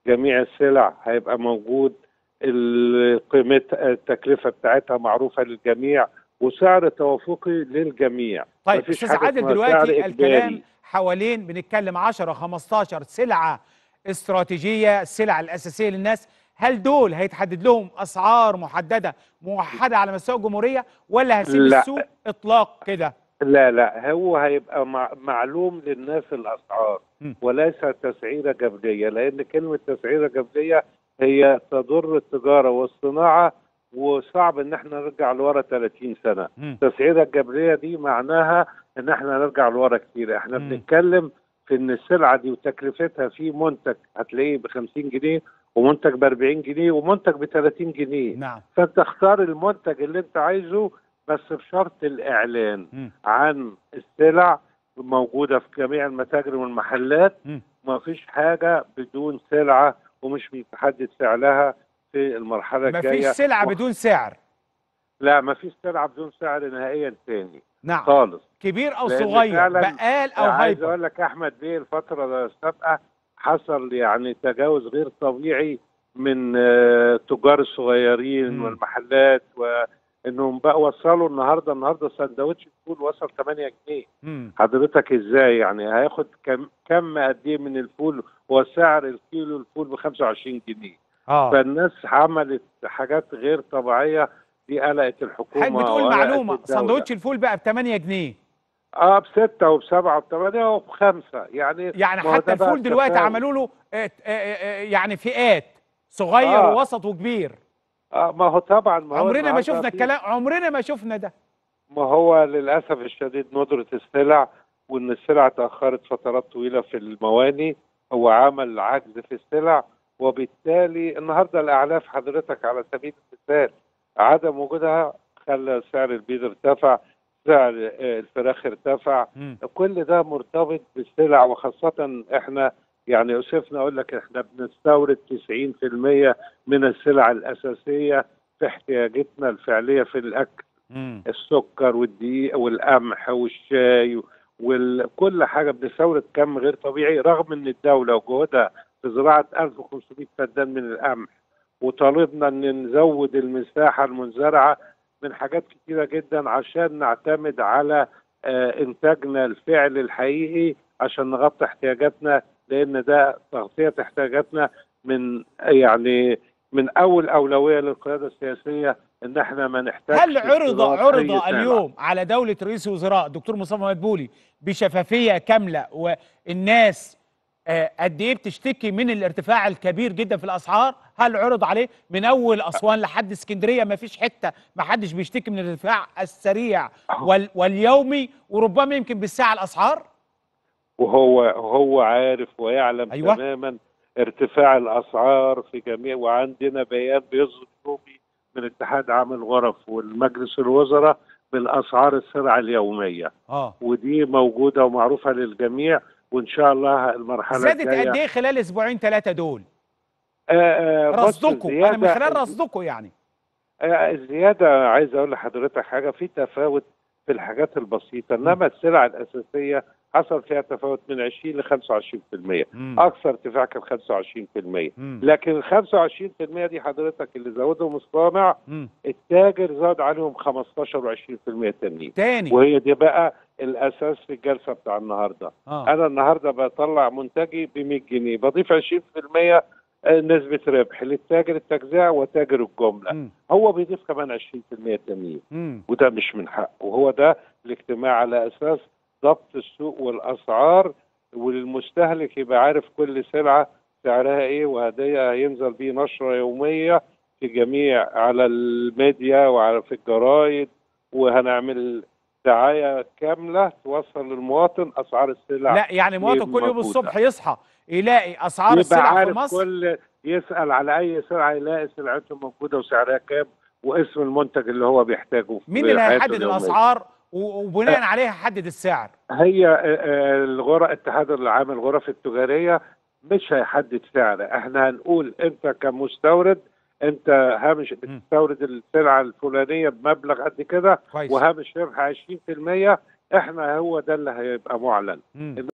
جميع السلع هيبقى موجود قيمتها التكلفه بتاعتها معروفه للجميع وسعر توافقي للجميع طيب مفيش استاذ حاجة عادل اسمها دلوقتي سعر الكلام إجباري. حوالين بنتكلم 10 15 سلعه استراتيجيه السلع الاساسيه للناس هل دول هيتحدد لهم اسعار محدده موحده على مستوى الجمهوريه ولا هسيب لا. السوق اطلاق كده لا لا هو هيبقى مع معلوم للناس الاسعار م. وليس تسعيره جبريه لان كلمه تسعيره جبريه هي تضر التجاره والصناعه وصعب ان احنا نرجع لورا 30 سنه مم. التسعيره الجبريه دي معناها ان احنا نرجع لورا كتير احنا مم. بنتكلم في ان السلعه دي وتكلفتها في منتج هتلاقيه ب 50 جنيه ومنتج ب 40 جنيه ومنتج ب 30 جنيه نعم فانت اختار المنتج اللي انت عايزه بس بشرط الاعلان مم. عن السلع موجوده في جميع المتاجر والمحلات مم. ما فيش حاجه بدون سلعه ومش متحدد سعرها في المرحله الجايه مفيش سلعه و- بدون سعر لا ما فيش سلعه بدون سعر نهائيا تاني نعم خالص كبير او لأن صغير فعلاً بقال او عايز هايبر اقول لك احمد بيه الفتره السابقه حصل يعني تجاوز غير طبيعي من آه، التجار الصغيرين مم. والمحلات وانهم بقى وصلوا النهارده النهارده سندوتش الفول وصل 8 جنيه مم. حضرتك ازاي يعني هياخد كم كم قد ايه من الفول وسعر الكيلو الفول ب 25 جنيه اه فالناس عملت حاجات غير طبيعيه دي قلقت الحكومه حضرتك بتقول وقلقت معلومه الدولة. سندوتش الفول بقى ب 8 جنيه اه بستة وبسبعة وبثمانية وبخمسة يعني يعني ما هو حتى ده بقى الفول دلوقتي التفاوت. عملوا له آه، آه، آه، يعني فئات صغير آه. ووسط وكبير اه ما هو طبعا ما هو عمرنا ما النهاردة شفنا في- الكلام عمرنا ما شفنا ده ما هو للاسف الشديد ندرة السلع وان السلع تاخرت فترات طويله في المواني هو عمل عجز في السلع وبالتالي النهارده الاعلاف حضرتك على سبيل المثال عدم وجودها خلى سعر البيض ارتفع سعر آه، الفراخ ارتفع مم. كل ده مرتبط بالسلع وخاصة احنا يعني اسفنا اقول لك احنا بنستورد 90% من السلع الاساسية في احتياجاتنا الفعلية في الاكل مم. السكر والدقيق والقمح والشاي وكل حاجة بنستورد كم غير طبيعي رغم ان الدولة وجهودها في زراعة 1500 فدان من القمح وطالبنا ان نزود المساحة المنزرعة من حاجات كتيرة جدا عشان نعتمد على آه، انتاجنا الفعلي الحقيقي عشان نغطي احتياجاتنا لان ده تغطية احتياجاتنا من يعني من اول اولوية للقيادة السياسية ان احنا ما نحتاجش هل عرض استيراد عرض أي سلع. اليوم على دولة رئيس الوزراء دكتور مصطفى مدبولي بشفافية كاملة والناس آه، قد ايه بتشتكي من الارتفاع الكبير جدا في الاسعار هل عرض عليه من اول اسوان لحد اسكندريه ما فيش حته ما حدش بيشتكي من الارتفاع السريع وال واليومي وربما يمكن بالساعه الاسعار وهو هو عارف ويعلم أيوة. تماما ارتفاع الاسعار في جميع وعندنا بيان بيصدر يومي من اتحاد عام الغرف والمجلس الوزراء بالاسعار السلع اليوميه اه ودي موجوده ومعروفه للجميع وان شاء الله المرحله زادت الجايه قد ايه خلال اسبوعين ثلاثه دول آه، آه، بص، رصدكم انا من الزيادة- خلال رصدكم يعني آه، الزياده عايز اقول لحضرتك حاجه في تفاوت في الحاجات البسيطه انما السلع الاساسيه حصل فيها تفاوت من 20 ل 25% مم. اقصى ارتفاع كان 25% مم. لكن ال 25% دي حضرتك اللي زودهم الصانع مم. التاجر زاد عليهم 15 و20% تانيين تاني وهي دي بقى الاساس في الجلسه بتاع النهارده اه انا النهارده بطلع منتجي ب 100 جنيه بضيف 20% نسبه ربح للتاجر التجزئه وتاجر الجمله مم. هو بيضيف كمان 20% تانيين مم. وده مش من حقه وهو ده الاجتماع على اساس ضبط السوق والاسعار وللمستهلك يبقى عارف كل سلعه سعرها ايه وهديه هينزل بيه نشره يوميه في جميع على الميديا وعلى في الجرايد وهنعمل دعايه كامله توصل للمواطن اسعار السلع لا يعني مواطن كل يوم موجودة. الصبح يصحى يلاقي اسعار يبقى السلع في عارف مصر كل يسال على اي سلعه يلاقي سلعته موجوده وسعرها كام واسم المنتج اللي هو بيحتاجه في مين اللي حياته هيحدد اليومية. الاسعار و- وبناء عليها يحدد السعر هي آه، آه، الغرف اتحاد العام الغرف التجاريه مش هيحدد سعر احنا هنقول انت كمستورد انت هامش بتستورد السلعه الفلانيه بمبلغ قد كده كويس وهامش ربح 20% احنا هو ده اللي هيبقى معلن مم.